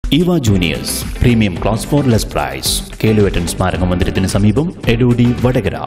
ഇവ juniors premium class for less price കേലുവറ്റൻ സ്മാരക മന്ദിരത്തിന് സമീപം എടോടി വടകര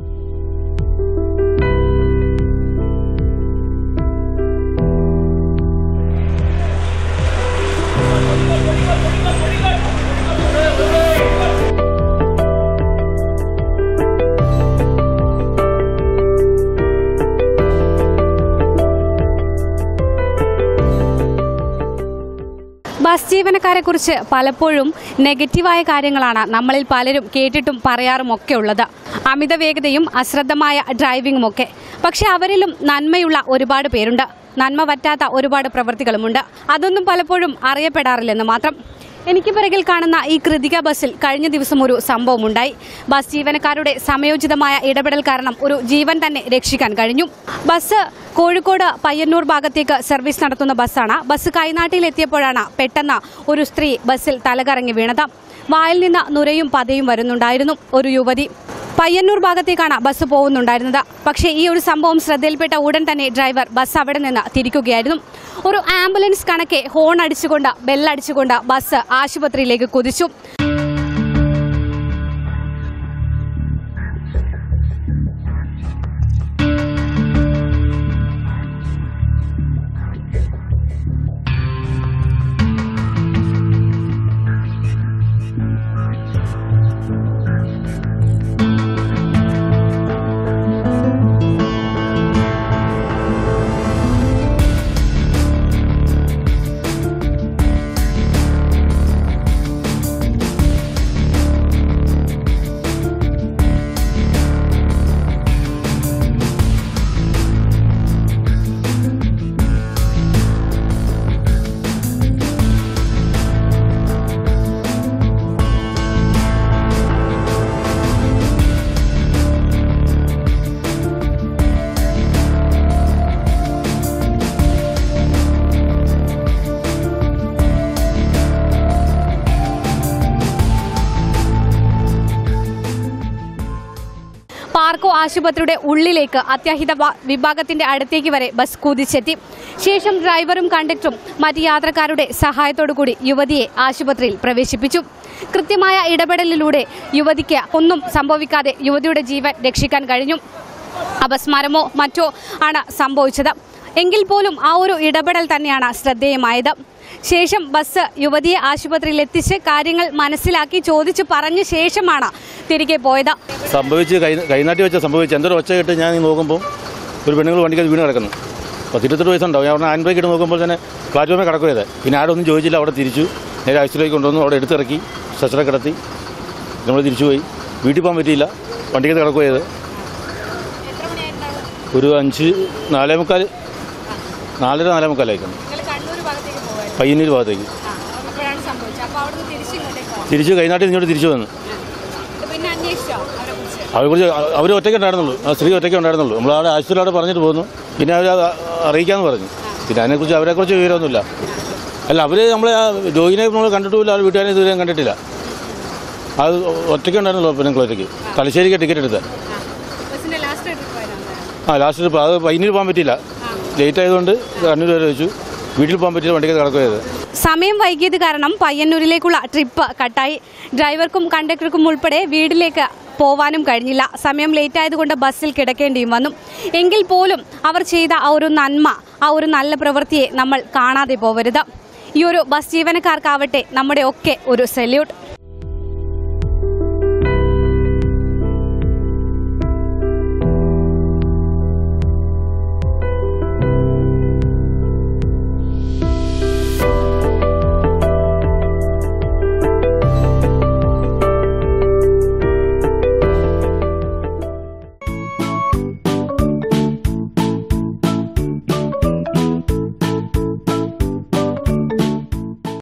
ബസ് ജീവനക്കാരെ കുറിച്ച് പലപ്പോഴും നെഗറ്റീവായ കാര്യങ്ങളാണ് നമ്മളിൽ പലരും കേട്ടിട്ടും പറയാറും ഒക്കെ ഉള്ളത് അമിത വേഗതയും അശ്രദ്ധമായ ഡ്രൈവിംഗും ഒക്കെ പക്ഷെ അവരിലും നന്മയുള്ള ഒരുപാട് പേരുണ്ട് നന്മ പറ്റാത്ത ഒരുപാട് പ്രവൃത്തികളുമുണ്ട് അതൊന്നും പലപ്പോഴും അറിയപ്പെടാറില്ലെന്ന് മാത്രം എനിക്ക് പിറകിൽ കാണുന്ന ഈ കൃതിക ബസ്സിൽ കഴിഞ്ഞ ദിവസം ഒരു സംഭവമുണ്ടായി ബസ് ജീവനക്കാരുടെ സമയോചിതമായ ഇടപെടൽ കാരണം ഒരു ജീവൻ തന്നെ രക്ഷിക്കാൻ കഴിഞ്ഞു ബസ് കോഴിക്കോട് പയ്യന്നൂർ ഭാഗത്തേക്ക് സർവീസ് നടത്തുന്ന ബസ്സാണ് ബസ് കൈനാട്ടിയിൽ എത്തിയപ്പോഴാണ് പെട്ടെന്ന് ഒരു സ്ത്രീ ബസ്സിൽ തലകറങ്ങി വീണത് വായിൽ നിന്ന് നുരയും പതയും വരുന്നുണ്ടായിരുന്നു ഒരു യുവതി പയ്യന്നൂർ ഭാഗത്തേക്കാണ് ബസ് പോകുന്നുണ്ടായിരുന്നത് പക്ഷേ ഈ ഒരു സംഭവം ശ്രദ്ധയിൽപ്പെട്ട ഉടൻ തന്നെ ഡ്രൈവർ ബസ് അവിടെ നിന്ന് തിരിക്കുകയായിരുന്നു ഒരു ആംബുലൻസ് കണക്കെ ഹോൺ അടിച്ചുകൊണ്ട് ബെല്ലടിച്ചുകൊണ്ട് ബസ് ആശുപത്രിയിലേക്ക് കുതിച്ചു പാർക്കോ ആശുപത്രിയുടെ ഉള്ളിലേക്ക് അത്യാഹിത വ- വിഭാഗത്തിന്റെ അടുത്തേക്ക് വരെ ബസ് കുതിച്ചെത്തി ശേഷം ഡ്രൈവറും കണ്ടക്ടറും മറ്റ് യാത്രക്കാരുടെ സഹായത്തോടു കൂടി യുവതിയെ ആശുപത്രിയിൽ പ്രവേശിപ്പിച്ചു കൃത്യമായ ഇടപെടലിലൂടെ യുവതിക്ക് ഒന്നും സംഭവിക്കാതെ യുവതിയുടെ ജീവൻ രക്ഷിക്കാൻ കഴിഞ്ഞു അപസ്മാരമോ മറ്റോ ആണ് സംഭവിച്ചത് എങ്കിൽ പോലും ആ ഒരു ഇടപെടൽ തന്നെയാണ് ശ്രദ്ധേയമായത് ശേഷം ബസ് യുവതിയെ ആശുപത്രിയിൽ എത്തിച്ച് കാര്യങ്ങൾ മനസ്സിലാക്കി ചോദിച്ചു പറഞ്ഞ ശേഷമാണ് തിരികെ പോയത് സംഭവിച്ച് കൈ കൈനാട്ടി വെച്ച സംഭവിച്ച് എന്തൊരു ഒച്ച കേട്ട് ഞാൻ നോക്കുമ്പോൾ ഒരു പെണ്ണുങ്ങൾ വണ്ടിക്കകത്ത് വീണ് കിടക്കുന്നു പത്തിരുപത്തെട്ട് വയസ്സുണ്ടാവും ഞാൻ അവിടെ ഹാൻഡ് ബ്രേക്ക് ഇട്ട് നോക്കുമ്പോൾ തന്നെ പ്ലാറ്റ്ഫോമിൽ കിടക്കുകയത് പിന്നെ ആരും ഒന്നും ചോദിച്ചില്ല അവിടെ തിരിച്ചു നേരെ ആശുപത്രിയിലേക്ക് കൊണ്ടുവന്നു അവിടെ എടുത്തിറക്കി സ്ട്രെച്ചറെ കിടത്തി നമ്മൾ തിരിച്ചു പോയി വീട്ടിൽ പോകാൻ പറ്റിയില്ല വണ്ടിക്കകത്ത് കിടക്കുകയത് ഒരു അഞ്ച് നാലേ മുക്കാൽ നാലര നാലേ മുക്കാലായിരിക്കണം പയ്യന്നൂർ ഭാഗത്തേക്ക് തിരിച്ച് കൈനാട്ടിൽ ഇങ്ങോട്ട് തിരിച്ചു വന്നു അവരെ കുറിച്ച് അവർ ഒറ്റയ്ക്ക് ഉണ്ടായിരുന്നുള്ളൂ ആ സ്ത്രീ ഒറ്റയ്ക്ക് ഉണ്ടായിരുന്നുള്ളൂ നമ്മൾ അവിടെ ആശുപത്രി അവിടെ പറഞ്ഞിട്ട് പോന്നു പിന്നെ അവർ അറിയിക്കാമെന്ന് പറഞ്ഞു പിന്നെ അതിനെക്കുറിച്ച് അവരെക്കുറിച്ച് വിവരമൊന്നുമില്ല അല്ല അവർ നമ്മളെ ആ രോഗിനെ നമ്മൾ കണ്ടിട്ടുമില്ല അവർ വീട്ടുകാരെ ഇതുവരെ കണ്ടിട്ടില്ല അത് ഒറ്റയ്ക്ക് ഉണ്ടായിരുന്നുള്ളൂ പെണ്ണുങ്ങൾ ഒറ്റയ്ക്ക് തലശ്ശേരിക്ക് ടിക്കറ്റ് എടുത്ത് ആ ലാസ്റ്റ് ട്രിപ്പ് അത് പയ്യന്നൂർ പോകാൻ പറ്റിയില്ല ലേറ്റ് ആയതുകൊണ്ട് കണ്ണൂർ വരെ വെച്ചു വീട്ടിൽ പോകാൻ പറ്റിയില്ല വണ്ടിക്ക് കിടക്കുകയത് സമയം വൈകിയത് കാരണം പയ്യന്നൂരിലേക്കുള്ള ട്രിപ്പ് കട്ടായി ഡ്രൈവർക്കും കണ്ടക്ടർക്കും ഉൾപ്പെടെ വീട്ടിലേക്ക് പോവാനും കഴിഞ്ഞില്ല സമയം ലേറ്റ് ആയതുകൊണ്ട് ബസ്സിൽ കിടക്കേണ്ടിയും വന്നു എങ്കിൽ പോലും അവർ ചെയ്ത ആ ഒരു നന്മ ആ ഒരു നല്ല പ്രവൃത്തിയെ നമ്മൾ കാണാതെ പോവരുത് ഈ ഒരു ബസ് ജീവനക്കാർക്കാവട്ടെ നമ്മുടെ ഒക്കെ ഒരു സല്യൂട്ട്